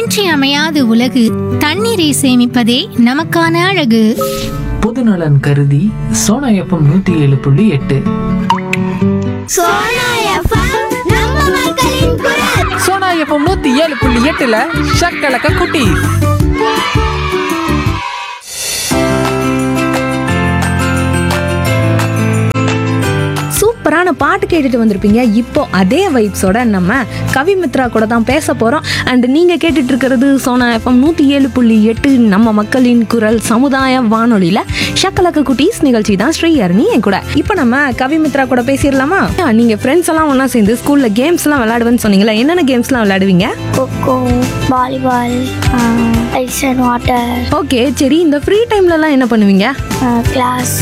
இன்றியமையாத உலகு தண்ணீரை சேமிப்பதே நமக்கான அழகு பொதுநலன் கருதி சோனா எஃப்எம் நூத்தி ஏழு புள்ளி எட்டு சோனா எஃப்எம் நம்ம மக்களின் குரல் சோனா எஃப்எம் நூத்தி ஏழு புள்ளி எட்டுல ஷக்கலக்க குட்டி சூப்பரான பாட்டு கேட்டுட்டு வந்திருப்பீங்க இப்போ அதே வைப்ஸோட நம்ம கவிமித்ரா கூட தான் பேச போகிறோம் அண்ட் நீங்கள் கேட்டுட்டு இருக்கிறது சோனா எஃப்எம் நூற்றி ஏழு புள்ளி எட்டு நம்ம மக்களின் குரல் சமுதாய வானொலியில் ஷக்கலக்க குட்டீஸ் நிகழ்ச்சி தான் ஸ்ரீஹரணி என் கூட இப்போ நம்ம கவிமித்ரா கூட பேசிடலாமா நீங்கள் ஃப்ரெண்ட்ஸ் எல்லாம் ஒன்றா சேர்ந்து ஸ்கூலில் கேம்ஸ்லாம் விளையாடுவேன்னு சொன்னீங்களா என்னென்ன கேம்ஸ்லாம் விளையாடுவீங்க kho kho volleyball ice and water okay சரி இந்த ஃப்ரீ டைம்லலாம் என்ன பண்ணுவீங்க கிளாஸ்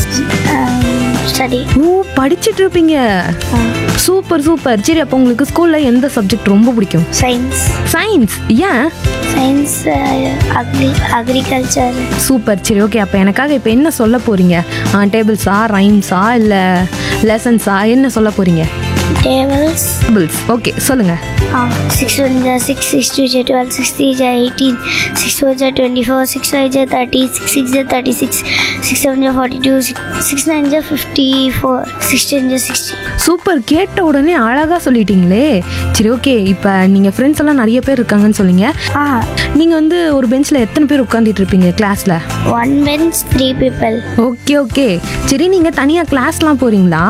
ஸ்டடி ஓ படிச்சிட்டு இருப்பீங்க சூப்பர் சூப்பர் சரி அப்போ உங்களுக்கு ஸ்கூலில் எந்த சப்ஜெக்ட் ரொம்ப பிடிக்கும் சயின்ஸ் சயின்ஸ் ஏன் சயின்ஸ் அக்ரி அக்ரிகல்ச்சர் சூப்பர் சரி ஓகே அப்போ எனக்காக இப்போ என்ன சொல்ல போறீங்க டேபிள்ஸா ரைம்ஸா இல்லை லெசன்ஸா என்ன சொல்ல போறீங்க டேபிள்ஸ் டேபிள்ஸ் ஓகே சொல்லுங்க சிக்ஸ் ஒன் ஜா சிக்ஸ் சிக்ஸ் டூ ஜா டுவெல் சிக்ஸ் த்ரீ ஜா எயிட்டீன் சிக்ஸ் ஃபோர் ஜா டுவெண்ட்டி ஃபோர் சிக்ஸ் ஃபைவ் ஜா தேர்ட்டி சிக்ஸ் சிக்ஸ் ஜா தேர்ட்டி சிக்ஸ் சிக்ஸ் செவன் ஜா ஃபார்ட்டி டூ சிக்ஸ் நைன் ஜா ஃபிஃப்டி ஃபோர் சிக்ஸ் டென் ஜா சிக்ஸ்டி சூப்பர் கேட்ட உடனே அழகா சொல்லிட்டீங்களே சரி ஓகே இப்போ நீங்கள் ஃப்ரெண்ட்ஸ் எல்லாம் நிறைய பேர் இருக்காங்கன்னு சொன்னீங்க ஆ நீங்கள் வந்து ஒரு பெஞ்சில் எத்தனை பேர் உட்காந்துட்டு இருப்பீங்க கிளாஸில் one bench three people okay okay சரி நீங்கள் தனியாக கிளாஸ்லாம் போறீங்களா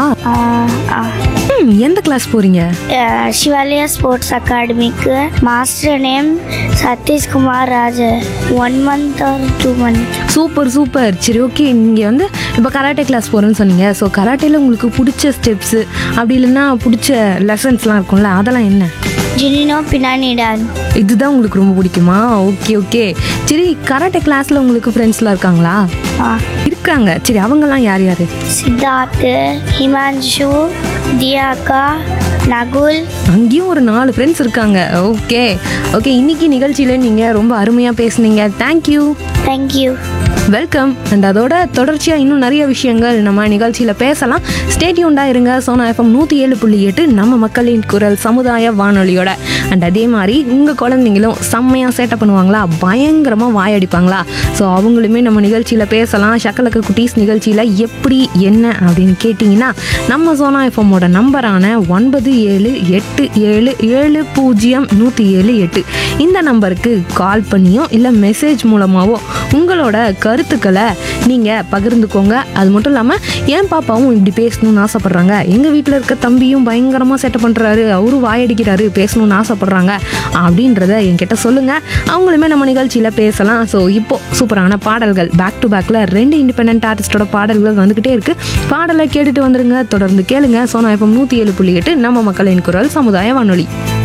ம் எந்த கிளாஸ் போறீங்க சிவாலயா ஸ்போர்ட்ஸ் அகாடமிக்கு master name Satheeshkumar Raj one month or two month super super சரி ஓகே நீங்கள் வந்து இப்போ கராட்டே கிளாஸ் போகிறேன்னு சொன்னீங்க ஸோ கராட்டேல உங்களுக்கு பிடிச்ச ஸ்டெப்ஸு அப்படி இல்லைன்னா பிடிச்ச லெசன்ஸ்லாம் இருக்கும்ல அதெல்லாம் என்ன ஜுனினோ பினானிடான் இதுதான் உங்களுக்கு ரொம்ப பிடிக்குமா ஓகே ஓகே சரி கராட்டே கிளாஸில் உங்களுக்கு ஃப்ரெண்ட்ஸ்லாம் இருக்காங்களா இருக்காங்க சரி அவங்கெல்லாம் யார் யார் சித்தார்த் ஹிமான்ஷு தியாக்கா நகுல் அங்கேயும் ஒரு நாலு ஃப்ரெண்ட்ஸ் இருக்காங்க ஓகே ஓகே இன்னைக்கு நிகழ்ச்சியில் நீங்கள் ரொம்ப அருமையாக பேசுனீங்க தேங்க்யூ தேங்க்யூ வெல்கம் அண்ட் அதோட தொடர்ச்சியாக இன்னும் நிறைய விஷயங்கள் நம்ம நிகழ்ச்சியில் பேசலாம் ஸ்டேட்யூண்டா இருங்க சோனா எஃப்எம் நூற்றி ஏழு புள்ளி எட்டு நம்ம மக்களின் குரல் சமுதாய வானொலியோட அண்ட் அதே மாதிரி உங்கள் குழந்தைங்களும் செம்மையாக சேட்டை பண்ணுவாங்களா பயங்கரமாக வாயடிப்பாங்களா ஸோ அவங்களுமே நம்ம நிகழ்ச்சியில் பேசலாம் ஷக்கலக்க குட்டீஸ் நிகழ்ச்சியில் எப்படி என்ன அப்படின்னு கேட்டிங்கன்னா நம்ம சோனா எஃப்எம்மோட நம்பரான ஒன்பது ஏழு எட்டு ஏழு ஏழு பூஜ்ஜியம் நூற்றி ஏழு எட்டு இந்த நம்பருக்கு கால் பண்ணியோ இல்லை மெசேஜ் மூலமாவோ உங்களோட கருத்துக்களை நீங்கள் பகிர்ந்துக்கோங்க அது மட்டும் இல்லாமல் என் பாப்பாவும் இப்படி பேசணும்னு ஆசைப்பட்றாங்க எங்கள் வீட்டில் இருக்க தம்பியும் பயங்கரமாக சேட்டை பண்ணுறாரு அவரும் வாயடிக்கிறாரு பேசணும்னு ஆசைப்பட்றாங்க அப்படின்றத என்கிட்ட சொல்லுங்கள் அவங்களுமே நம்ம நிகழ்ச்சியில் பேசலாம் ஸோ இப்போ சூப்பரான பாடல்கள் பேக் டு பேக்கில் ரெண்டு இண்டிபெண்ட் ஆர்டிஸ்டோட பாடல்கள் வந்துக்கிட்டே இருக்குது பாடலை கேட்டுட்டு வந்துருங்க தொடர்ந்து கேளுங்க சோனா எஃப்எம் நூற்றி ஏழு புள்ளி எட்டு நம்ம மக்களின் குரல் சமுதாய வானொலி